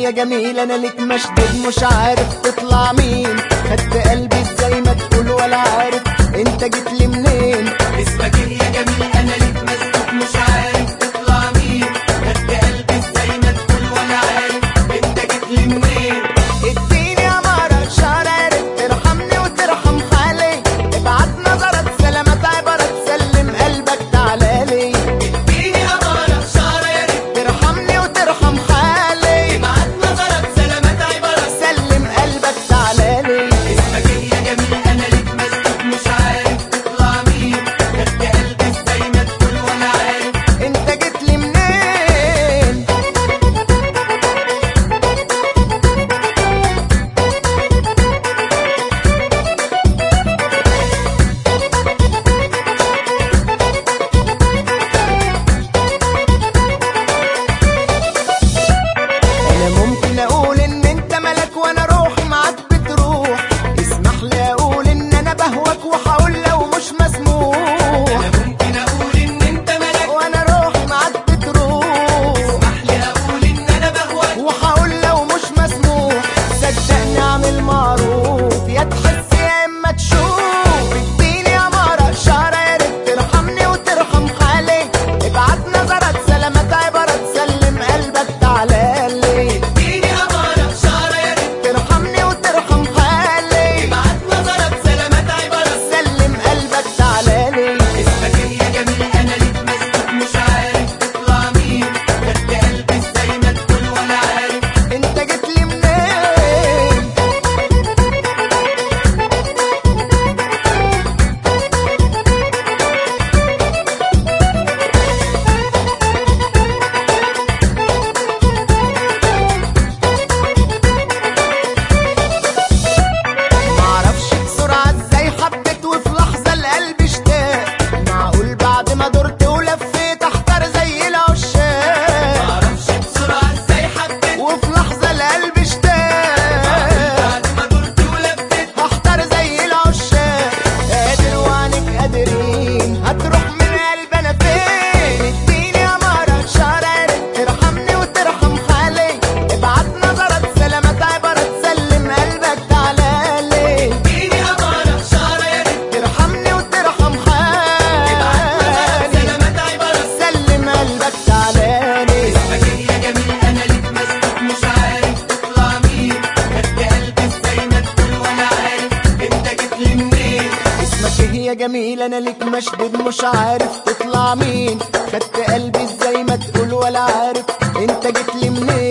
يا جميل انا ليك مشدود مش عارف تطلع مين خدت قلبي ازاي ما تقول ولا عارف انت جيت لي منين اسمك ايه يا جميل انا ليك مسكوت مش عارف تطلع مين خدت قلبي ازاي ما تقول ولا عارف انت جيت لي منين اديني يا مرة شرارة ترحمني وترحم حالي ابعت نظرة سلامات عبارة تسلم قلبك تعالالي اديني امارة اشارة يا ريت ترحمني وترحم حالي ابعت نظرك سلامات عبارة سلم قلبك تعالالي اسمك ايه يا جميل انا ليك مسكوت مش عارف تطلع مين خدت قلبي ازاي ما تقول ولا عارف انت جيت لي منين انا ممكن اقول ان انت ملك وانا روحي معاك بتروح اسمح لي اقول ان انا بهوك وهقول لو مش مسموح انا ممكن اقول ان انت ملك وانا روحي معاك بتروح اسمح لي اقول ان انا بهواك وهقول لو مش مسموح صدقني اعمل معروف يا تحس يا اما تشوف اديني يا مرة اشارة يا ريت ترحمني وترحم حالي ابعت نظرة سلامات عبارة تسلم قلبك تعالالي اديني امارة اشارة يا ريت ترحمني وترحم حالي ابعت نظرك سلامات عبارة سلم قلبك تعالالي اسمك ايه يا جميل انا ليك مسكوت مش عارف تطلع مين خدت قلبي ازاي ما تقول ولا عارف انت جيت لي منين معرفش بسرعة ازاي حبيت وفي لحظة القلب اشتاق معقول بعد ما درت ولفيت احتار زي العشاق معرفش بسرعة ازاي حبيت وفي لحظة القلب اشتاق بعد ما درت ولفيت هختار زي العشاق قادر وعنك قادرين هتروح من قلب انا فين اديني يا مرة شرارة ترحمني وترحم حالي ابعت نظرة سلامات عبارة تسلم قلبك تعالالي اديني امارة اشارة يا ريت ترحمني وترحم ابعت نظرك حالي سلامات عبارة سلم قلبك تعالالي اسمك ايه يا جميل انا ليك مسكوت مش عارف تطلع مين خدت قلبي ازاي ما تقول ولا عارف انت جيت لي منين اسمك ايه يا جميل انا ليك مشدود مش عارف تطلع مين خدت قلبي ازاي ما تقول ولا عارف انت جيت لي منين